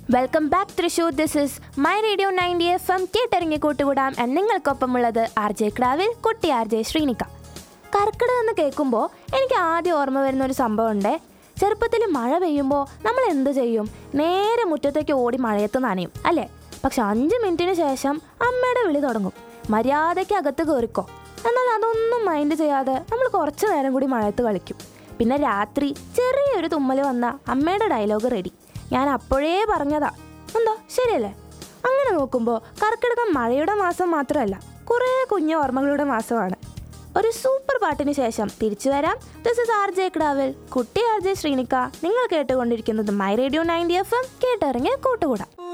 welcome back Thrissur this is my radio ninety F M കേട്ടിറങ്ങി കൂട്ടുകൂടാം and നിങ്ങൾക്കൊപ്പമുള്ളത് R J ക്രാവിൽ കുട്ടി ആർ ജെ ശ്രീനിക്ക കർക്കിടകം എന്ന് കേൾക്കുമ്പോൾ എനിക്ക് ആദ്യം ഓർമ്മ വരുന്ന ഒരു സംഭവമുണ്ടേ ചെറുപ്പത്തിൽ മഴ പെയ്യുമ്പോൾ നമ്മൾ എന്ത് ചെയ്യും നേരെ മുറ്റത്തേക്ക് ഓടി മഴയത്ത് നനയും അല്ലേ പക്ഷെ അഞ്ച് മിനിറ്റിന് ശേഷം അമ്മയുടെ വിളി തുടങ്ങും മര്യാദയ്ക്ക് അകത്ത് കയറിക്കോ എന്നാൽ അതൊന്നും മൈൻഡ് ചെയ്യാതെ നമ്മൾ കുറച്ച് നേരം കൂടി മഴയത്ത് കളിക്കും പിന്നെ രാത്രി ചെറിയൊരു തുമ്മൽ വന്ന അമ്മയുടെ ഡയലോഗ് റെഡി ഞാൻ അപ്പോഴേ പറഞ്ഞതാ എന്താ ശരിയല്ലേ അങ്ങനെ നോക്കുമ്പോൾ കർക്കിടകം മഴയുടെ മാസം മാത്രമല്ല കുറേ കുഞ്ഞു ഓർമ്മകളുടെ മാസമാണ് ഒരു സൂപ്പർ പാട്ടിന് ശേഷം തിരിച്ചു വരാം ദിസ് ഇസ് ആർ ജെ ക്രാവൽ കുട്ടി ആർ ജെ ശ്രീനിക്ക നിങ്ങൾ കേട്ടുകൊണ്ടിരിക്കുന്നത് my radio ninety F M കേട്ടിറങ്ങിയ കൂട്ടുകൂടാം